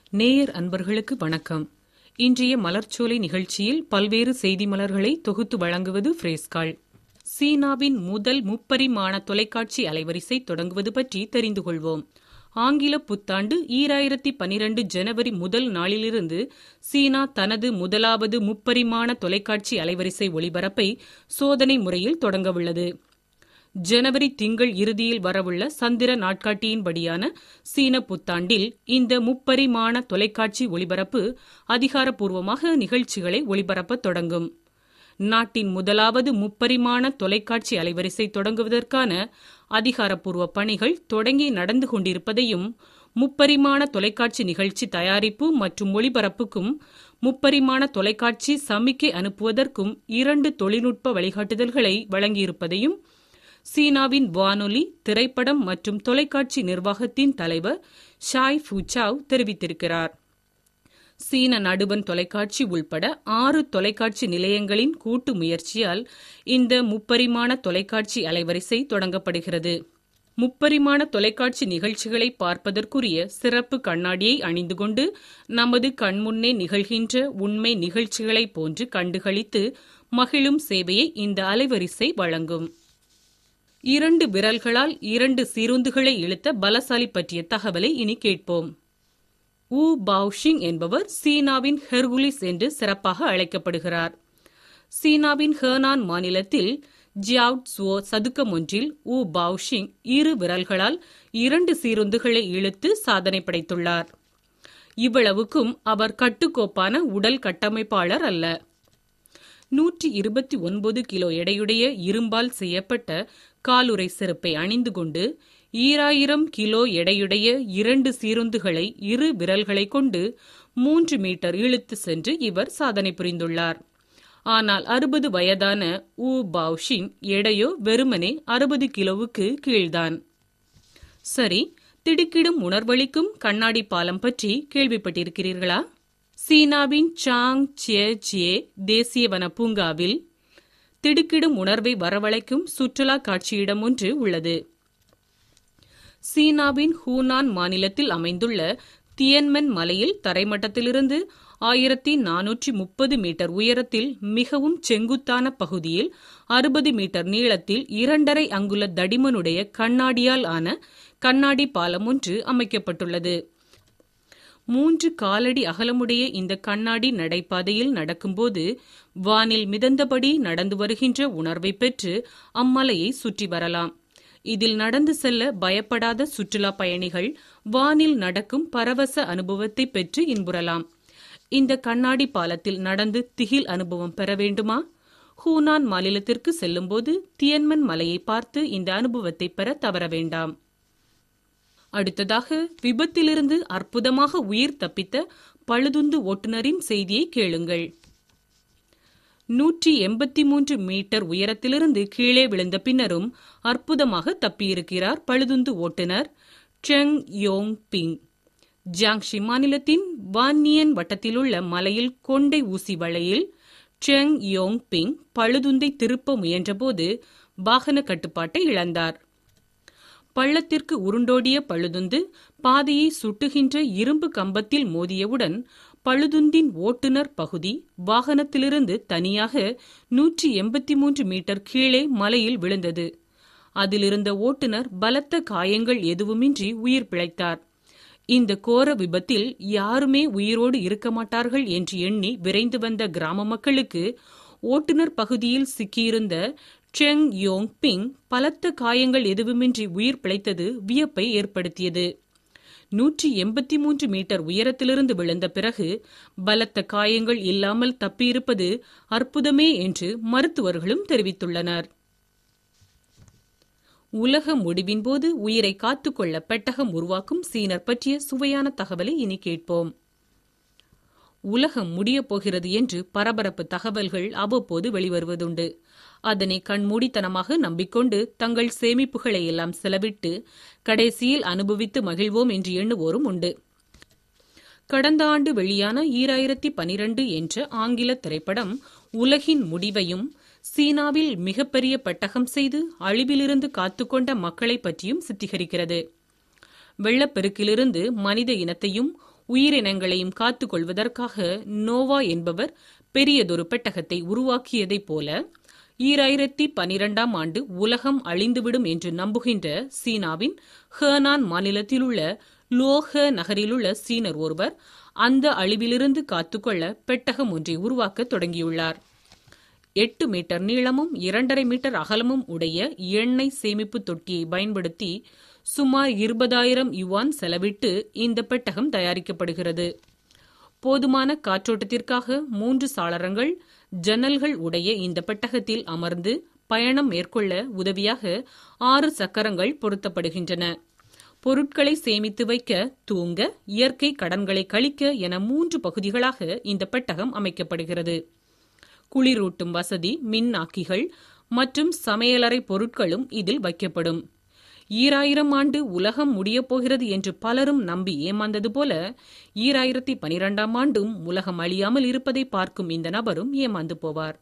நேயர் அன்பர்களுக்கு வணக்கம் இன்றைய மலர்ச்சோலை நிகழ்ச்சியில் பல்வேறு செய்தி மலர்களை தொகுத்து வழங்குவது ஃப்ரேஸ்கால் சீனாவின் முதல் முப்பரிமாண தொலைக்காட்சி அலைவரிசை தொடங்குவது பற்றி தெரிந்து கொள்வோம் ஆங்கில புத்தாண்டு ஈராயிரத்தி பனிரெண்டு ஜனவரி முதல் நாளிலிருந்து சீனா தனது முதலாவது முப்பரிமாண தொலைக்காட்சி அலைவரிசை ஒளிபரப்பை சோதனை முறையில் தொடங்கவுள்ளது ஜனவரி திங்கள் இறுதியில் வரவுள்ள சந்திர நாட்காட்டியின்படியான சீன புத்தாண்டில் இந்த முப்பரிமாண தொலைக்காட்சி ஒளிபரப்பு அதிகாரப்பூர்வமாக நிகழ்ச்சிகளை ஒளிபரப்பத் தொடங்கும் நாட்டின் முதலாவது முப்பரிமாண தொலைக்காட்சி அலைவரிசை தொடங்குவதற்கான அதிகாரப்பூர்வ பணிகள் தொடங்கி நடந்து கொண்டிருப்பதையும் முப்பரிமாண தொலைக்காட்சி நிகழ்ச்சி தயாரிப்பு மற்றும் ஒளிபரப்புக்கும் முப்பரிமாண தொலைக்காட்சி சமிக்கை அனுப்புவதற்கும் இரண்டு தொழில்நுட்ப வழிகாட்டுதல்களை வழங்கியிருப்பதையும் சீனாவின் வானொலி திரைப்படம் மற்றும் தொலைக்காட்சி நிர்வாகத்தின் தலைவர் ஷாய் ஃபுச்சாவ் தெரிவித்திருக்கிறார் சீன நடுவன் தொலைக்காட்சி உள்பட ஆறு தொலைக்காட்சி நிலையங்களின் கூட்டு முயற்சியால் இந்த முப்பரிமாண தொலைக்காட்சி அலைவரிசை தொடங்கப்படுகிறது முப்பரிமாண தொலைக்காட்சி நிகழ்ச்சிகளை பார்ப்பதற்குரிய சிறப்பு கண்ணாடியை அணிந்து கொண்டு நமது கண்முன்னே நிகழ்கின்ற உண்மை நிகழ்ச்சிகளைப் போன்று கண்டுகளித்து மகிழும் சேவையை இந்த அலைவரிசை வழங்கும் இரண்டு விரல்களால் இரண்டு சீருந்துகளை இழுத்த பலசாலி பற்றிய தகவலை இனி கேட்போம் ஊ பாவ்ஷிங் என்பவர் சீனாவின் ஹெர்குலிஸ் என்று சிறப்பாக அழைக்கப்படுகிறார் சீனாவின் ஹேனான் மாநிலத்தில் ஜியாவ்ட்ஸ்வோ சதுக்கம் ஒன்றில் ஊ பாவ்ஷிங் இரு விரல்களால் இரண்டு சீருந்துகளை இழுத்து சாதனை படைத்துள்ளார் இவ்வளவுக்கும் அவர் கட்டுக்கோப்பான உடல் கட்டமைப்பாளர் அல்ல நூற்றி இருபத்தி ஒன்பது கிலோ எடையுடைய இரும்பால் செய்யப்பட்ட காலுறை செருப்பை அணிந்து கொண்டு ஈராயிரம் கிலோ எடையுடைய இரண்டு சீருந்துகளை இரு விரல்களை கொண்டு மூன்று மீட்டர் இழுத்து சென்று இவர் சாதனை புரிந்துள்ளார் ஆனால் அறுபது வயதான ஊ பாவ்ஷின் எடையோ வெறுமனே அறுபது கிலோவுக்கு கீழ்தான் சரி திடுக்கிடும் உணர்வளிக்கும் கண்ணாடி பாலம் பற்றி கேள்விப்பட்டிருக்கிறீர்களா சீனாவின் சாங் சியே சியே தேசிய வன பூங்காவில் திடுக்கிடும் உணர்வை வரவழைக்கும் சுற்றுலா காட்சியிடம் ஒன்று உள்ளது சீனாவின் ஹூனான் மாநிலத்தில் அமைந்துள்ள தியன்மன் மலையில் தரைமட்டத்திலிருந்து ஆயிரத்தி நானூற்றி முப்பது மீட்டர் உயரத்தில் மிகவும் செங்குத்தான பகுதியில் அறுபது மீட்டர் நீளத்தில் இரண்டரை அங்குல தடிமனுடைய கண்ணாடியால் ஆன கண்ணாடி பாலம் ஒன்று அமைக்கப்பட்டுள்ளது மூன்று காலடி அகலமுடைய இந்த கண்ணாடி நடைபாதையில் நடக்கும்போது வானில் மிதந்தபடி நடந்து வருகின்ற உணர்வை பெற்று அம்மலையை சுற்றி வரலாம் இதில் நடந்து செல்ல பயப்படாத சுற்றுலா பயணிகள் வானில் நடக்கும் பரவச அனுபவத்தை பெற்று இன்புறலாம் இந்த கண்ணாடி பாலத்தில் நடந்து திகில் அனுபவம் பெற வேண்டுமா ஹூனான் மாநிலத்திற்கு செல்லும்போது தியன்மன் மலையை பார்த்து இந்த அனுபவத்தை பெற தவற வேண்டாம் அடுத்ததாக விபத்திலிருந்து அற்புதமாக உயிர் தப்பித்த பழுதுந்து ஓட்டுநரின் செய்தியை கேளுங்கள் நூற்றி எண்பத்தி மூன்று மீட்டர் உயரத்திலிருந்து கீழே விழுந்த பின்னரும் அற்புதமாக தப்பியிருக்கிறார் பழுதுந்து ஓட்டுநர் செங் யோங் பிங் ஜாங்ஷி மாநிலத்தின் வான்னியன் வட்டத்திலுள்ள மலையில் கொண்டை ஊசி வளையில் செங் யோங் பிங் பழுதுந்தை திருப்ப முயன்றபோது வாகன கட்டுப்பாட்டை இழந்தார் பள்ளத்திற்கு உருண்டோடிய பழுதுந்து பாதையை சுட்டுகின்ற இரும்பு கம்பத்தில் மோதியவுடன் பழுதுந்தின் ஓட்டுநர் பகுதி வாகனத்திலிருந்து தனியாக நூற்றி எண்பத்தி மூன்று மீட்டர் கீழே மலையில் விழுந்தது அதிலிருந்த ஓட்டுநர் பலத்த காயங்கள் எதுவுமின்றி உயிர் பிழைத்தார் இந்த கோர விபத்தில் யாருமே உயிரோடு இருக்க மாட்டார்கள் என்று எண்ணி விரைந்து வந்த கிராம மக்களுக்கு ஓட்டுநர் பகுதியில் சிக்கியிருந்த செங் யோங் பிங் பலத்த காயங்கள் எதுவுமின்றி உயிர் பிழைத்தது வியப்பை ஏற்படுத்தியது நூற்றி எண்பத்தி மூன்று மீட்டர் உயரத்திலிருந்து விழுந்த பிறகு பலத்த காயங்கள் இல்லாமல் தப்பியிருப்பது அற்புதமே என்று மருத்துவர்களும் தெரிவித்துள்ளனர் உலக முடிவின் போது உயிரை காத்துக்கொள்ள பெட்டகம் உருவாக்கும் சீனர் பற்றிய சுவையான தகவலை இனி கேட்போம் உலகம் முடியப் போகிறது என்று பரபரப்பு தகவல்கள் அவ்வப்போது வெளிவருவதுண்டு அதனை கண்மூடித்தனமாக நம்பிக்கொண்டு தங்கள் சேமிப்புகளை எல்லாம் செலவிட்டு கடைசியில் அனுபவித்து மகிழ்வோம் என்று எண்ணுவோரும் உண்டு கடந்த ஆண்டு வெளியான ஈராயிரத்தி பனிரண்டு என்ற ஆங்கில திரைப்படம் உலகின் முடிவையும் சீனாவில் மிகப்பெரிய பெட்டகம் செய்து அழிவிலிருந்து காத்துக்கொண்ட மக்களை பற்றியும் சித்தரிக்கிறது வெள்ளப்பெருக்கிலிருந்து மனித இனத்தையும் உயிரினங்களையும் காத்துக் கொள்வதற்காக நோவா என்பவர் பெரியதொரு பெட்டகத்தை உருவாக்கியதைப் போல ஈராயிரத்தி பனிரெண்டாம் ஆண்டு உலகம் அழிந்துவிடும் என்று நம்புகின்ற சீனாவின் ஹேனான் மாநிலத்திலுள்ள லோஹ நகரிலுள்ள சீனர் ஒருவர் அந்த அழிவிலிருந்து காத்துக்கொள்ள பெட்டகம் ஒன்றை உருவாக்க தொடங்கியுள்ளார் எட்டு மீட்டர் நீளமும் இரண்டரை மீட்டர் அகலமும் உடைய எண்ணெய் சேமிப்பு தொட்டியை பயன்படுத்தி சுமார் இருபதாயிரம் யுவான் செலவிட்டு இந்த பெட்டகம் தயாரிக்கப்படுகிறது போதுமான காற்றோட்டத்திற்காக மூன்று சாளரங்கள் ஜன்னல்கள் உடைய இந்த பெட்டகத்தில் அமர்ந்து பயணம் மேற்கொள்ள உதவியாக ஆறு சக்கரங்கள் பொருத்தப்படுகின்றன பொருட்களை சேமித்து வைக்க தூங்க இயற்கை கடன்களை கழிக்க என மூன்று பகுதிகளாக இந்த பெட்டகம் அமைக்கப்படுகிறது குளிரூட்டும் வசதி மின்னாக்கிகள் மற்றும் சமையலறை பொருட்களும் இதில் வைக்கப்படும் ஈராயிரம் ஆண்டு உலகம் முடியப் போகிறது என்று பலரும் நம்பி ஏமாந்தது போல ஈராயிரத்தி பனிரெண்டாம் ஆண்டும் உலகம் அழியாமல் இருப்பதை பார்க்கும் இந்த நபரும் ஏமாந்து போவார்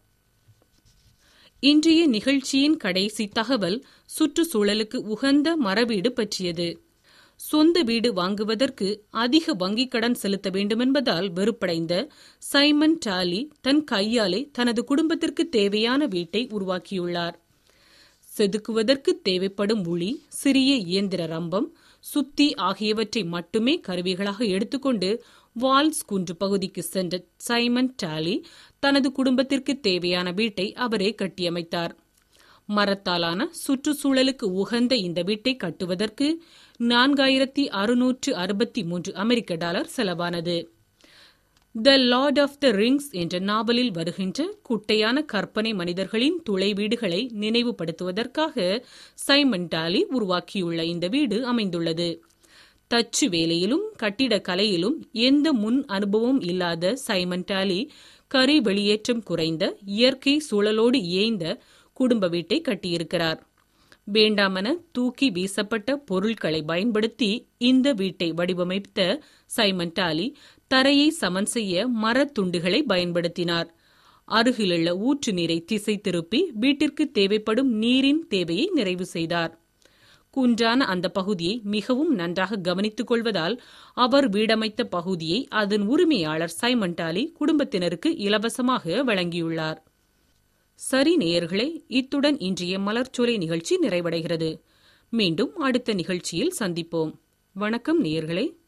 இன்றைய நிகழ்ச்சியின் கடைசி தகவல் சுற்றுச்சூழலுக்கு உகந்த மரவீடு பற்றியது சொந்த வீடு வாங்குவதற்கு அதிக வங்கிக் கடன் செலுத்த வேண்டுமென்பதால் வெறுப்படைந்த சைமன் டாலி தன் கையாலே தனது குடும்பத்திற்கு தேவையான வீட்டை உருவாக்கியுள்ளார் செதுக்குவதற்கு தேவைப்படும் உளி சிறிய இயந்திர ரம்பம் சுத்தி ஆகியவற்றை மட்டுமே கருவிகளாக எடுத்துக்கொண்டு வால்ஸ் குன்று பகுதிக்கு சென்ற சைமன் டாலி தனது குடும்பத்திற்கு தேவையான வீட்டை அவரே கட்டியமைத்தார் மரத்தாலான சுற்றுச்சூழலுக்கு உகந்த இந்த வீட்டை கட்டுவதற்கு நான்காயிரத்தி அறுநூற்று அறுபத்தி மூன்று அமெரிக்க டாலர் செலவானது the lord of the rings என்ற நாவலில் வருகின்ற குட்டையான கற்பனை மனிதர்களின் துளை வீடுகளை நினைவுபடுத்துவதற்காக சைமன் டாலி உருவாக்கியுள்ள இந்த வீடு அமைந்துள்ளது தச்சு வேலையிலும் கட்டிடக் கலையிலும் எந்த முன் அனுபவம் இல்லாத சைமன் டாலி கரி வெளியேற்றம் குறைந்த இயற்கை சூழலோடு ஏய்ந்த குடும்ப வீட்டை கட்டியிருக்கிறார் வேண்டாமென தூக்கி வீசப்பட்ட பொருட்களை பயன்படுத்தி இந்த வீட்டை வடிவமைத்த சைமன் டாலி தரையை சமன் செய்ய மரத்துண்டுகளை பயன்படுத்தினார் அருகிலுள்ள ஊற்று நீரை திசை திருப்பி வீட்டிற்கு தேவைப்படும் நீரின் தேவையை நிறைவு செய்தார் குன்றான அந்த பகுதியை மிகவும் நன்றாக கவனித்துக் கொள்வதால் அவர் வீடமைத்த பகுதியை அதன் உரிமையாளர் சைமன் டாலி குடும்பத்தினருக்கு இலவசமாக வழங்கியுள்ளார் சரி நேயர்களே இத்துடன் இன்றைய மலர்ச்சோலை நிகழ்ச்சி நிறைவடைகிறது மீண்டும் அடுத்த நிகழ்ச்சியில் சந்திப்போம் வணக்கம் நேயர்களே